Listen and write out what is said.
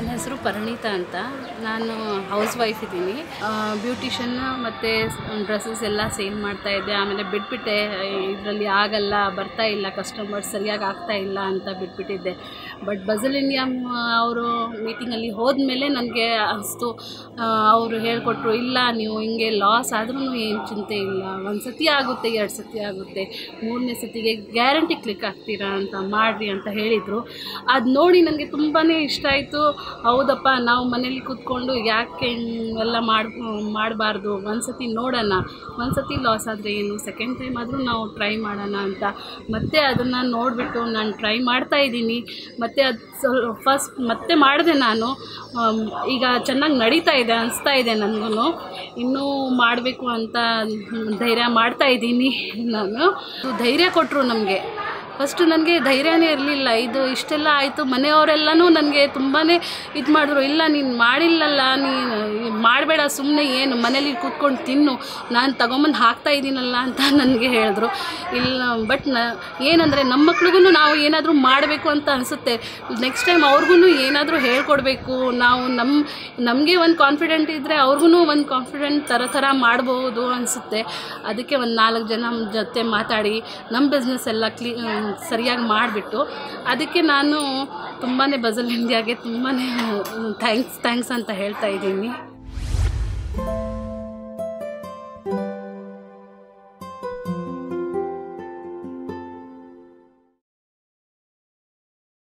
ನನ್ನ ಹೆಸರು ಪರಿಣಿತಾ ಅಂತ ನಾನು ಹೌಸ್ ವೈಫ್ ಇದ್ದೀನಿ ಬ್ಯೂಟಿಷನ್ ಮತ್ತು ಡ್ರೆಸ್ಸಸ್ ಎಲ್ಲ ಸೇಲ್ ಮಾಡ್ತಾ ಇದ್ದೆ ಆಮೇಲೆ ಬಿಟ್ಬಿಟ್ಟೆ ಇದರಲ್ಲಿ ಆಗಲ್ಲ ಬರ್ತಾ ಇಲ್ಲ ಕಸ್ಟಮರ್ಸ್ ಸರಿಯಾಗಿ ಆಗ್ತಾ ಇಲ್ಲ ಅಂತ ಬಿಟ್ಬಿಟ್ಟಿದ್ದೆ ಬಟ್ ಬಜಲ್ ಇಂಡಿಯಾ ಅವರು ಮೀಟಿಂಗಲ್ಲಿ ಹೋದ್ಮೇಲೆ ನನಗೆ ಅನಿಸ್ತು ಅವರು ಹೇಳಿಕೊಟ್ರು ಇಲ್ಲ ನೀವು ಹಿಂಗೆ ಲಾಸ್ ಆದ್ರೂ ಏನು ಚಿಂತೆ ಇಲ್ಲ ಒಂದು ಸತಿ ಆಗುತ್ತೆ ಎರಡು ಸತಿ ಆಗುತ್ತೆ ಮೂರನೇ ಸತಿಗೆ ಗ್ಯಾರಂಟಿ ಕ್ಲಿಕ್ ಆಗ್ತೀರಾ ಅಂತ ಮಾಡಿರಿ ಅಂತ ಹೇಳಿದರು ಅದು ನೋಡಿ ನನಗೆ ತುಂಬಾ ಇಷ್ಟ ಆಯಿತು ಹೌದಪ್ಪ ನಾವು ಮನೇಲಿ ಕೂತ್ಕೊಂಡು ಯಾಕೆ ಎಲ್ಲ ಮಾಡಿ ಮಾಡಬಾರ್ದು ಒಂದು ಸತಿ ನೋಡೋಣ ಒಂದು ಸತಿ ಲಾಸ್ ಆದರೆ ಏನು ಸೆಕೆಂಡ್ ಟೈಮ್ ಆದರೂ ನಾವು ಟ್ರೈ ಮಾಡೋಣ ಅಂತ ಮತ್ತೆ ಅದನ್ನು ನೋಡಿಬಿಟ್ಟು ನಾನು ಟ್ರೈ ಮಾಡ್ತಾ ಇದ್ದೀನಿ ಮತ್ತು ಅದು ಸ್ವಲ್ ಫಸ್ಟ್ ಮತ್ತೆ ಮಾಡಿದೆ ನಾನು ಆಮ್, ಈಗ ಚೆನ್ನಾಗಿ ನಡೀತಾ ಇದೆ ಅನಿಸ್ತಾ ಇದೆ ನನಗೂ ಇನ್ನೂ ಮಾಡಬೇಕು ಅಂತ ಧೈರ್ಯ ಮಾಡ್ತಾ ಇದ್ದೀನಿ ನಾನು ಧೈರ್ಯ ಕೊಟ್ಟರು ನಮಗೆ ಫಸ್ಟು ನನಗೆ ಧೈರ್ಯನೇ ಇರಲಿಲ್ಲ ಇದು ಇಷ್ಟೆಲ್ಲ ಆಯಿತು ಮನೆಯವರೆಲ್ಲನೂ ನನಗೆ ತುಂಬಾ ಇದು ಮಾಡಿದ್ರು ಇಲ್ಲ ನೀನು ಮಾಡಿಲ್ಲಲ್ಲ ನೀನು ಮಾಡಬೇಡ ಸುಮ್ಮನೆ ಏನು ಮನೇಲಿ ಕೂತ್ಕೊಂಡು ತಿನ್ನು ನಾನು ತಗೊಂಬಂದು ಹಾಕ್ತಾ ಇದ್ದೀನಲ್ಲ ಅಂತ ನನಗೆ ಹೇಳಿದ್ರು ಇಲ್ಲ ಬಟ್ ನ ಏನಂದರೆ ನಮ್ಮ ಮಕ್ಳಿಗೂ ನಾವು ಏನಾದರೂ ಮಾಡಬೇಕು ಅಂತ ಅನಿಸುತ್ತೆ ನೆಕ್ಸ್ಟ್ ಟೈಮ್ ಅವ್ರಿಗೂ ಏನಾದರೂ ಹೇಳ್ಕೊಡ್ಬೇಕು ನಾವು ನಮ್ಮ ನಮಗೆ ಒಂದು ಕಾನ್ಫಿಡೆಂಟ್ ಇದ್ದರೆ ಅವ್ರಿಗೂ ಒಂದು ಕಾನ್ಫಿಡೆಂಟ್ ಥರ ಥರ ಮಾಡ್ಬೋದು ಅನಿಸುತ್ತೆ ಅದಕ್ಕೆ ಒಂದು ನಾಲ್ಕು ಜನ ಜೊತೆ ಮಾತಾಡಿ ನಮ್ಮ ಬಿಸ್ನೆಸ್ ಎಲ್ಲ ಕ್ಲೀ ಸರಿಯಾಗಿ ಮಾಡಿಬಿಟ್ಟು ಅದಕ್ಕೆ ನಾನು ತುಂಬಾ ಬಜಲ್ ಇಂಡಿಯಾಗೆ ತುಂಬಾ ಥ್ಯಾಂಕ್ಸ್ ಥ್ಯಾಂಕ್ಸ್ ಅಂತ ಹೇಳ್ತಾ ಇದ್ದೀನಿ